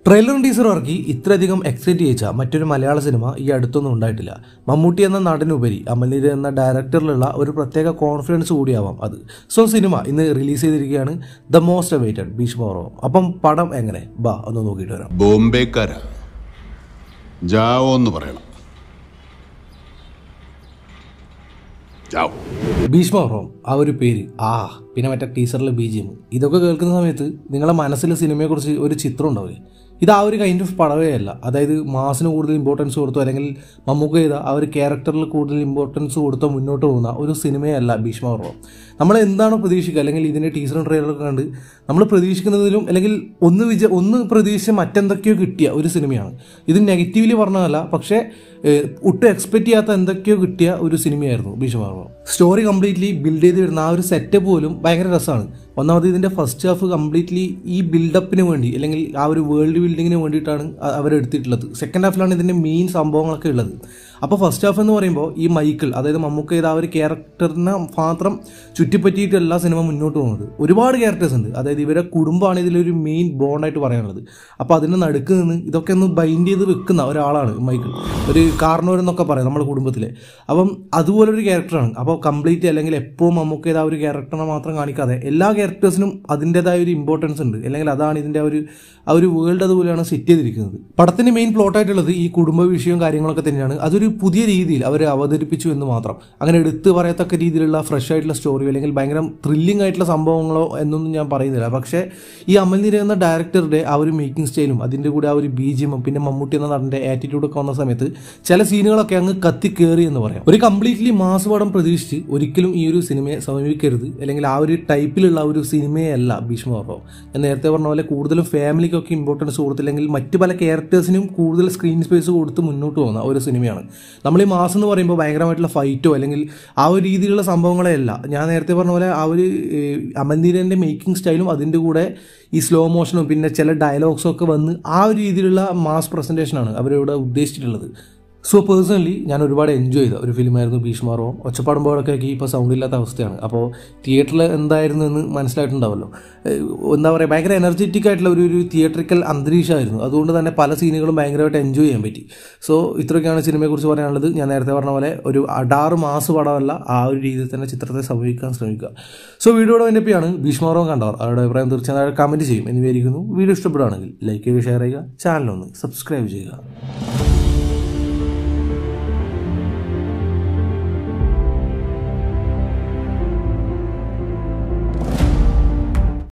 ട്രെയിലറും ടീസറും ഇറക്കി ഇത്രയധികം എക്സൈറ്റ് ചെയ്യിച്ച മറ്റൊരു മലയാള സിനിമ ഈ അടുത്തൊന്നും ഉണ്ടായിട്ടില്ല മമ്മൂട്ടി എന്ന നടനുപരി അമൽനീര് എന്ന ഡയറക്ടറിലുള്ള ഒരു പ്രത്യേക കോൺഫിഡൻസ് കൂടിയാവാം അത് സോ സിനിമ ഇന്ന് റിലീസ് ചെയ്തിരിക്കുകയാണ് ദ മോസ്റ്റ് അവൈറ്റഡ് ഭീഷ്മോറോ അപ്പം പടം എങ്ങനെ ബാ ഒന്ന് നോക്കിയിട്ട് വരാം ബോംബെക്കാരാ ജാവോ എന്ന് പറയണം ജാവോ ഭീഷ്മപർവം ആ ഒരു പേര് ആ പിന്നെ മറ്റേ ടീച്ചറിലെ ബി ജി എം ഇതൊക്കെ കേൾക്കുന്ന സമയത്ത് നിങ്ങളുടെ മനസ്സിൽ സിനിമയെക്കുറിച്ച് ഒരു ചിത്രം ഉണ്ടാവില്ലേ ഇത് ആ ഒരു കൈൻഡ് ഓഫ് പടവേ അല്ല അതായത് മാസിന് കൂടുതൽ ഇമ്പോർട്ടൻസ് കൊടുത്തു അല്ലെങ്കിൽ മമ്മൂക്ക ചെയ്ത ആ ഒരു ക്യാരക്ടറിൽ കൂടുതൽ ഇമ്പോർട്ടൻസ് കൊടുത്തോ മുന്നോട്ട് പോകുന്ന ഒരു സിനിമയല്ല ഭീഷ്മപർവം നമ്മൾ എന്താണോ പ്രതീക്ഷിക്കുക അല്ലെങ്കിൽ ഇതിൻ്റെ ടീച്ചറും ട്രെയിലറൊക്കെ കണ്ട് നമ്മൾ പ്രതീക്ഷിക്കുന്നതിലും അല്ലെങ്കിൽ ഒന്ന് വിജ ഒന്ന് പ്രതീക്ഷിച്ച് മറ്റെന്തൊക്കെയോ കിട്ടിയ ഒരു സിനിമയാണ് ഇത് നെഗറ്റീവ്ലി പറഞ്ഞതല്ല പക്ഷേ ഏഹ്, ഒട്ടും എക്സ്പെക്ട് ചെയ്യാത്ത എന്തൊക്കെയോ കിട്ടിയ ഒരു സിനിമയായിരുന്നു ഭീഷ്മപർവം സ്റ്റോറി കംപ്ലീറ്റ്ലി ബിൽഡ് ചെയ്ത് വരുന്ന ആ ഒരു സെറ്റപ്പ് പോലും ഭയങ്കര രസമാണ് ഒന്നാമത് ഇതിൻ്റെ ഫസ്റ്റ് ഹാഫ് കംപ്ലീറ്റ്ലി ഈ ബിൽഡപ്പിന് വേണ്ടി അല്ലെങ്കിൽ ആ ഒരു വേൾഡ് ബിൽഡിങ്ങിന് വേണ്ടിയിട്ടാണ് അ- അവരെടുത്തിട്ടുള്ളത് സെക്കൻഡ് ഹാഫിലാണ് ഇതിൻ്റെ മെയിൻ സംഭവങ്ങളൊക്കെ ഉള്ളത് അപ്പോൾ ഫസ്റ്റ് ഹാഫ് എന്ന് പറയുമ്പോൾ ഈ മൈക്കിൾ അതായത് മമ്മൂക്ക ചെയ്ത ആ ഒരു ക്യാരക്ടറിനെ മാത്രം ചുറ്റിപ്പറ്റിയിട്ടല്ല സിനിമ മുന്നോട്ട് പോകുന്നത് ഒരുപാട് ക്യാരക്ടേഴ്സ് ഉണ്ട് അതായത് ഇവരെ കുടുംബമാണ് ഇതിലൊരു മെയിൻ ബോണ്ടായിട്ട് പറയാനുള്ളത് അപ്പോൾ അതിൻ്റെ നടുക്ക് നിന്ന് ഇതൊക്കെ ഒന്ന് ബൈൻഡ് ചെയ്ത് വെക്കുന്ന ഒരാളാണ് മൈക്കിൾ ഒരു കാർണവർ എന്നൊക്കെ പറയാം നമ്മുടെ കുടുംബത്തിലെ അപ്പം അതുപോലൊരു ക്യാരക്ടറാണ് അപ്പോൾ കംപ്ലീറ്റ് അല്ലെങ്കിൽ എപ്പോഴും മമ്മൂക്ക ചെയ്ത ആ ഒരു ക്യാരക്ടറിനെ മാത്രം കാണിക്കാതെ എല്ലാ ക്യാരക്ടേഴ്സിനും അതിൻ്റെതായ ഒരു ഇമ്പോർട്ടൻസ് ഉണ്ട് അല്ലെങ്കിൽ അതാണ് ഇതിൻ്റെ ആ ഒരു ആ ഒരു വേൾഡ് അതുപോലെയാണ് സെറ്റ് ചെയ്തിരിക്കുന്നത് പടത്തിന്റെ മെയിൻ പ്ലോട്ട് ആയിട്ടുള്ളത് ഈ കുടുംബ വിഷയവും കാര്യങ്ങളൊക്കെ തന്നെയാണ് അതൊരു പുതിയ രീതിയിൽ അവർ അവതരിപ്പിച്ചു എന്ന് മാത്രം അങ്ങനെ എടുത്തു പറയത്തക്ക രീതിയിലുള്ള ഫ്രഷ് ആയിട്ടുള്ള സ്റ്റോറിയോ അല്ലെങ്കിൽ ഭയങ്കര ത്രില്ലിംഗ് ആയിട്ടുള്ള സംഭവങ്ങളോ എന്നൊന്നും ഞാൻ പറയുന്നില്ല പക്ഷേ ഈ അമൽ നിര എന്ന ഡയറക്ടറുടെ ആ ഒരു മേക്കിംഗ് സ്റ്റൈലും അതിൻ്റെ കൂടെ ആ ഒരു ബീജിയമും പിന്നെ മമ്മൂട്ടി എന്ന നടൻ്റെ ആറ്റിറ്റ്യൂഡൊക്കെ വന്ന സമയത്ത് ചില സീനുകളൊക്കെ അങ്ങ് കത്തി കയറി എന്ന് പറയാം ഒരു കംപ്ലീറ്റ്ലി മാസ് പടം പ്രതീക്ഷിച്ച് ഒരിക്കലും ഈ ഒരു സിനിമയെ സമീപിക്കരുത് അല്ലെങ്കിൽ ആ ഒരു ടൈപ്പിലുള്ള ആ ഒരു സിനിമയല്ല ഭീഷ്മപർവം ഞാൻ നേരത്തെ പറഞ്ഞ പോലെ കൂടുതലും ഫാമിലിക്കൊക്കെ ഇമ്പോർട്ടൻസ് കൊടുത്തില്ലെങ്കിൽ മറ്റു പല ക്യാരക്ടേഴ്സിനും കൂടുതൽ സ്ക്രീൻ സ്പേസ് കൊടുത്ത് മുന്നോട്ട് പോകുന്ന ഒരു സിനിമയാണ് നമ്മൾ ഈ മാസം എന്ന് പറയുമ്പോൾ ഭയങ്കരമായിട്ടുള്ള ഫൈറ്റോ അല്ലെങ്കിൽ ആ ഒരു രീതിയിലുള്ള സംഭവങ്ങളെ അല്ല ഞാൻ നേരത്തെ പറഞ്ഞ പോലെ ആ ഒരു അമൽനീരൻ്റെ മേക്കിംഗ് സ്റ്റൈലും അതിൻ്റെ കൂടെ ഈ സ്ലോ മോഷനും പിന്നെ ചില ഡയലോഗ്സും ഒക്കെ വന്ന് ആ ഒരു രീതിയിലുള്ള മാസ് പ്രസൻറ്റേഷനാണ് അവരിവിടെ ഉദ്ദേശിച്ചിട്ടുള്ളത് സോ പേഴ്സണലി ഞാൻ ഒരുപാട് എൻജോയ് ചെയ്ത ഒരു ഫിലിമായിരുന്നു ഭീഷ്മാർവം ഒച്ചപ്പാടുമ്പോഴൊക്കെ ഇപ്പോൾ സൗണ്ട് ഇല്ലാത്ത അവസ്ഥയാണ് അപ്പോൾ തിയേറ്ററിൽ എന്തായിരുന്നു എന്ന് മനസ്സിലായിട്ടുണ്ടാവല്ലോ ഏഹ് എന്താ പറയുക ഭയങ്കര എനർജറ്റിക് ആയിട്ടുള്ള ഒരു ഒരു തിയേറ്ററിക്കൽ അന്തരീക്ഷമായിരുന്നു അതുകൊണ്ട് തന്നെ പല സീനുകളും ഭയങ്കരമായിട്ട് എൻജോയ് ചെയ്യാൻ പറ്റി സോ ഇത്രയൊക്കെയാണ് സിനിമയെക്കുറിച്ച് പറയാനുള്ളത് ഞാൻ നേരത്തെ പറഞ്ഞ പോലെ ഒരു അടാറ് മാസ് പടമല്ല ആ ഒരു രീതിയിൽ തന്നെ ചിത്രത്തെ സമീപിക്കാൻ ശ്രമിക്കുക സോ വീഡിയോയുടെ വേണ്ടിയാണ് ഭീഷ്മാർവം കണ്ടവർ അവരുടെ അഭിപ്രായം തീർച്ചയായും കമൻറ്റ് ചെയ്യും എന്ന് വിചാരിക്കുന്നു വീഡിയോ ഇഷ്ടപ്പെടുകയാണെങ്കിൽ ലൈക്ക് ചെയ്യുക ഷെയർ ചെയ്യുക ചാനലൊന്ന് സബ്സ്ക്രൈബ് ചെയ്യുക